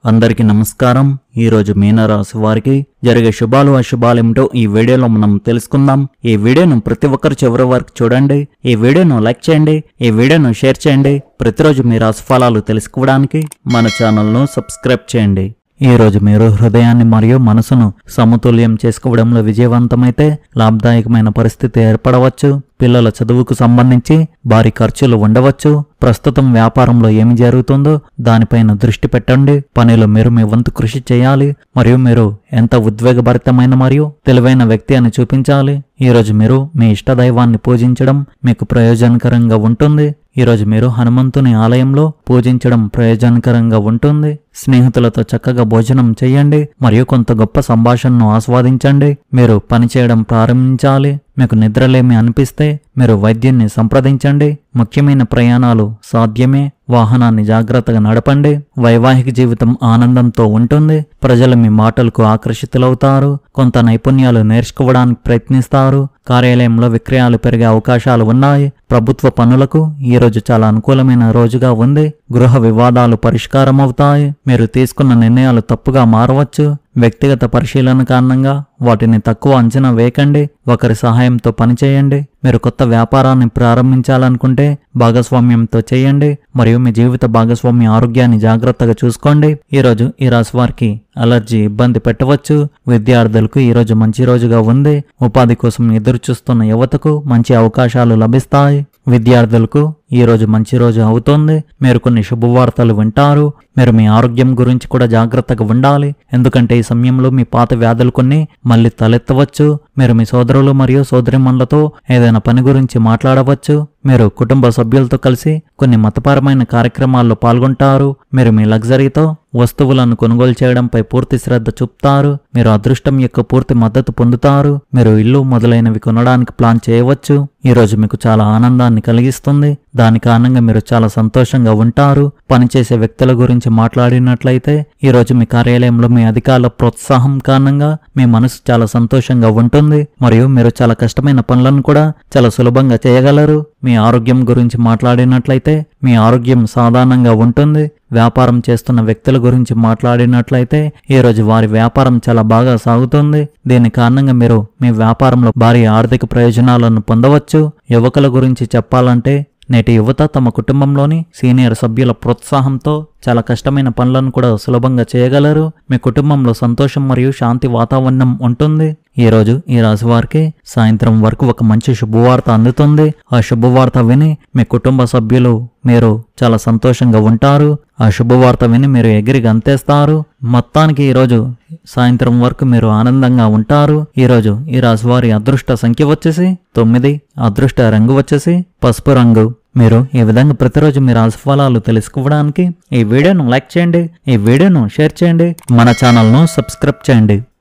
అందరికీ నమస్కారం ఈ రోజు మీనరాశి వారికి జరిగే శుభాలు అశుభాలేమిటో ఈ వీడియోలో మనం తెలుసుకుందాం ఈ వీడియోను ప్రతి ఒక్కరు చివరి వరకు చూడండి ఈ వీడియోను లైక్ చేయండి ఈ వీడియోను షేర్ చేయండి ప్రతిరోజు మీ రాశి ఫలాలు తెలుసుకోవడానికి మన ఛానల్ను సబ్స్క్రైబ్ చేయండి ఈ రోజు మీరు హృదయాన్ని మరియు మనసును సమతుల్యం చేసుకోవడంలో విజయవంతమైతే లాభదాయకమైన పరిస్థితి ఏర్పడవచ్చు పిల్లల చదువుకు సంబంధించి భారీ ఖర్చులు ఉండవచ్చు ప్రస్తుతం వ్యాపారంలో ఏమి జరుగుతుందో దానిపైన దృష్టి పెట్టండి పనిలో మీరు మీ వంతు కృషి చేయాలి మరియు మీరు ఎంత ఉద్వేగభరితమైన మరియు తెలివైన వ్యక్తి అని చూపించాలి ఈ రోజు మీరు మీ ఇష్టదైవాన్ని పూజించడం మీకు ప్రయోజనకరంగా ఉంటుంది ఈ రోజు మీరు హనుమంతుని ఆలయంలో పూజించడం ప్రయోజనకరంగా ఉంటుంది స్నేహితులతో చక్కగా భోజనం చేయండి మరియు కొంత గొప్ప సంభాషణను ఆస్వాదించండి మీరు పని చేయడం ప్రారంభించాలి మీకు నిద్రలేమి అనిపిస్తే మీరు వైద్యున్ని సంప్రదించండి ముఖ్యమైన ప్రయాణాలు సాధ్యమే వాహనాన్ని జాగ్రత్తగా నడపండి వైవాహిక జీవితం ఆనందంతో ఉంటుంది ప్రజలు మీ మాటలకు ఆకర్షితులవుతారు కొంత నైపుణ్యాలు నేర్చుకోవడానికి ప్రయత్నిస్తారు కార్యాలయంలో విక్రయాలు పెరిగే అవకాశాలు ఉన్నాయి ప్రభుత్వ పనులకు ఈ రోజు చాలా అనుకూలమైన రోజుగా ఉంది గృహ వివాదాలు పరిష్కారం అవుతాయి మీరు తీసుకున్న నిర్ణయాలు తప్పుగా మారవచ్చు వ్యక్తిగత పరిశీలన కారణంగా వాటిని తక్కువ అంచనా వేయకండి ఒకరి సహాయంతో పనిచేయండి మీరు కొత్త వ్యాపారాన్ని ప్రారంభించాలనుకుంటే భాగస్వామ్యంతో చేయండి మరియు మీ జీవిత భాగస్వామి ఆరోగ్యాన్ని జాగ్రత్తగా చూసుకోండి ఈరోజు ఈ రాశి వారికి అలర్జీ ఇబ్బంది పెట్టవచ్చు విద్యార్థులకు ఈరోజు మంచి రోజుగా ఉంది ఉపాధి కోసం ఎదురు చూస్తున్న యువతకు మంచి అవకాశాలు లభిస్తాయి విద్యార్థులకు ఈ రోజు మంచి రోజు అవుతోంది మీరు కొన్ని శుభవార్తలు వింటారు మీరు మీ ఆరోగ్యం గురించి కూడా జాగ్రత్తగా ఉండాలి ఎందుకంటే ఈ సమయంలో మీ పాత వ్యాధులు కొన్ని మళ్ళీ తలెత్తవచ్చు మీరు మీ సోదరులు మరియు సోదరిమణులతో ఏదైనా పని గురించి మాట్లాడవచ్చు మీరు కుటుంబ సభ్యులతో కలిసి కొన్ని మతపరమైన కార్యక్రమాల్లో పాల్గొంటారు మీరు మీ లగ్జరీతో వస్తువులను కొనుగోలు చేయడంపై పూర్తి శ్రద్ధ చూపుతారు మీరు అదృష్టం యొక్క పూర్తి మద్దతు పొందుతారు మీరు ఇల్లు మొదలైనవి కొనడానికి ప్లాన్ చేయవచ్చు ఈ రోజు మీకు చాలా ఆనందాన్ని కలిగిస్తుంది దాని కారణంగా మీరు చాలా సంతోషంగా ఉంటారు పనిచేసే వ్యక్తుల గురించి మాట్లాడినట్లయితే ఈ రోజు మీ కార్యాలయంలో మీ అధికారుల ప్రోత్సాహం కారణంగా మీ మనసు చాలా సంతోషంగా ఉంటుంది మరియు మీరు చాలా కష్టమైన పనులను కూడా చాలా సులభంగా చేయగలరు మీ ఆరోగ్యం గురించి మాట్లాడినట్లయితే మీ ఆరోగ్యం సాధారణంగా ఉంటుంది వ్యాపారం చేస్తున్న వ్యక్తుల గురించి మాట్లాడినట్లయితే ఈ రోజు వారి వ్యాపారం చాలా బాగా సాగుతుంది దీని కారణంగా మీరు మీ వ్యాపారంలో భారీ ఆర్థిక ప్రయోజనాలను పొందవచ్చు యువకుల గురించి చెప్పాలంటే నేటి యువత తమ కుటుంబంలోని సీనియర్ సభ్యుల ప్రోత్సాహంతో చాలా కష్టమైన పనులను కూడా సులభంగా చేయగలరు మీ కుటుంబంలో సంతోషం మరియు శాంతి వాతావరణం ఉంటుంది ఈ రోజు ఈ రాశి వారికి సాయంత్రం వరకు ఒక మంచి శుభవార్త అందుతుంది ఆ శుభవార్త విని మీ కుటుంబ సభ్యులు మీరు చాలా సంతోషంగా ఉంటారు ఆ శుభవార్త విని మీరు ఎగిరి గంతేస్తారు మొత్తానికి ఈరోజు సాయంత్రం వరకు మీరు ఆనందంగా ఉంటారు ఈరోజు ఈ రాశి వారి అదృష్ట సంఖ్య వచ్చేసి తొమ్మిది అదృష్ట రంగు వచ్చేసి పసుపు రంగు మీరు ఈ విధంగా ప్రతిరోజు మీ రాశి ఫలాలు తెలుసుకోవడానికి ఈ వీడియోను లైక్ చేయండి ఈ వీడియోను షేర్ చేయండి మన ఛానల్ను సబ్స్క్రైబ్ చేయండి